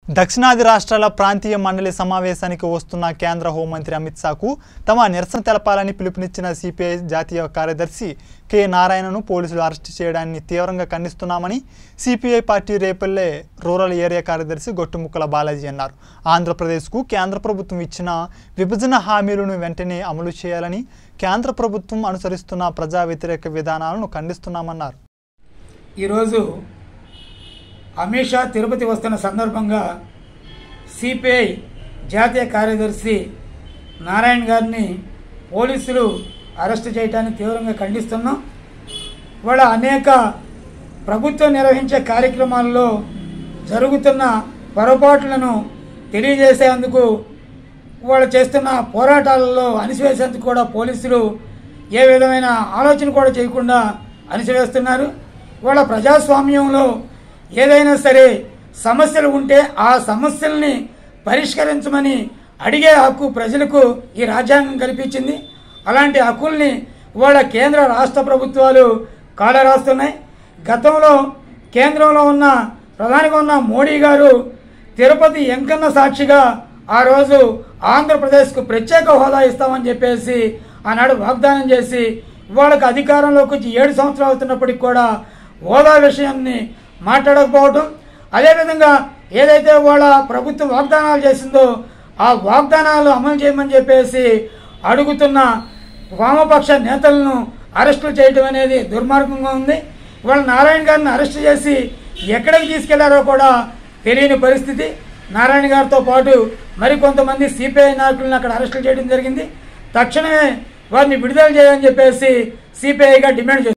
దక్షిణాది రాష్ట్రాల ప్రాంతీయ మండలి సమావేశానికి వస్తున్న కేంద్ర హోంమంత్రి అమిత్ షాకు తమ నిరసన తెలపాలని పిలుపునిచ్చిన సిపిఐ జాతీయ కార్యదర్శి కె నారాయణను పోలీసులు అరెస్టు చేయడాన్ని తీవ్రంగా ఖండిస్తున్నామని CPI party Repalle rural area కార్యదర్శి గొట్టుముక్కల బాలాజీ అన్నారు ఆంధ్రప్రదేశ్కు కేంద్ర ప్రభుత్వం ఇచ్చిన విభజన హామీలను వెంటనే అమలు చేయాలని కేంద్ర ప్రభుత్వం అనుసరిస్తున్న ప్రజా వ్యతిరేక విధానాలను ఖండిస్తున్నామన్నారు ఈరోజు అమిత్ షా తిరుపతి వస్తున్న సందర్భంగా సిపిఐ జాతీయ కార్యదర్శి నారాయణ గారిని పోలీసులు అరెస్ట్ చేయడాన్ని తీవ్రంగా ఖండిస్తున్నాం వాళ్ళ అనేక ప్రభుత్వం నిర్వహించే కార్యక్రమాల్లో జరుగుతున్న పొరపాట్లను తెలియజేసేందుకు వాళ్ళు చేస్తున్న పోరాటాలలో అణిసివేసేందుకు కూడా పోలీసులు ఏ విధమైన ఆలోచన కూడా చేయకుండా అణిసివేస్తున్నారు వాళ్ళ ప్రజాస్వామ్యంలో ఏదైనా సరే సమస్యలు ఉంటే ఆ సమస్యల్ని పరిష్కరించమని అడిగే హక్కు ప్రజలకు ఈ రాజ్యాంగం కల్పించింది అలాంటి హక్కుల్ని వాళ్ళ కేంద్ర రాష్ట్ర ప్రభుత్వాలు కాలరాస్తున్నాయి గతంలో కేంద్రంలో ఉన్న ప్రధానిగా ఉన్న మోడీ గారు తిరుపతి ఎంకన్న సాక్షిగా ఆ రోజు ఆంధ్రప్రదేశ్కు ప్రత్యేక హోదా ఇస్తామని చెప్పేసి ఆనాడు వాగ్దానం చేసి వాళ్ళకి అధికారంలోకి వచ్చి ఏడు సంవత్సరాలు అవుతున్నప్పటికి కూడా హోదా విషయాన్ని మాట్లాడకపోవటం అదేవిధంగా ఏదైతే వాళ్ళ ప్రభుత్వం వాగ్దానాలు చేసిందో ఆ వాగ్దానాలు అమలు చేయమని చెప్పేసి అడుగుతున్న వామపక్ష నేతలను అరెస్టులు చేయడం అనేది దుర్మార్గంగా ఉంది వాళ్ళ నారాయణ గారిని అరెస్ట్ చేసి ఎక్కడికి తీసుకెళ్లారో కూడా తెలియని పరిస్థితి నారాయణ గారితో పాటు మరికొంతమంది సిపిఐ నాయకులను అక్కడ అరెస్టులు చేయడం జరిగింది తక్షణమే వారిని విడుదల చేయని చెప్పేసి సిపిఐగా డిమాండ్ చేస్తుంది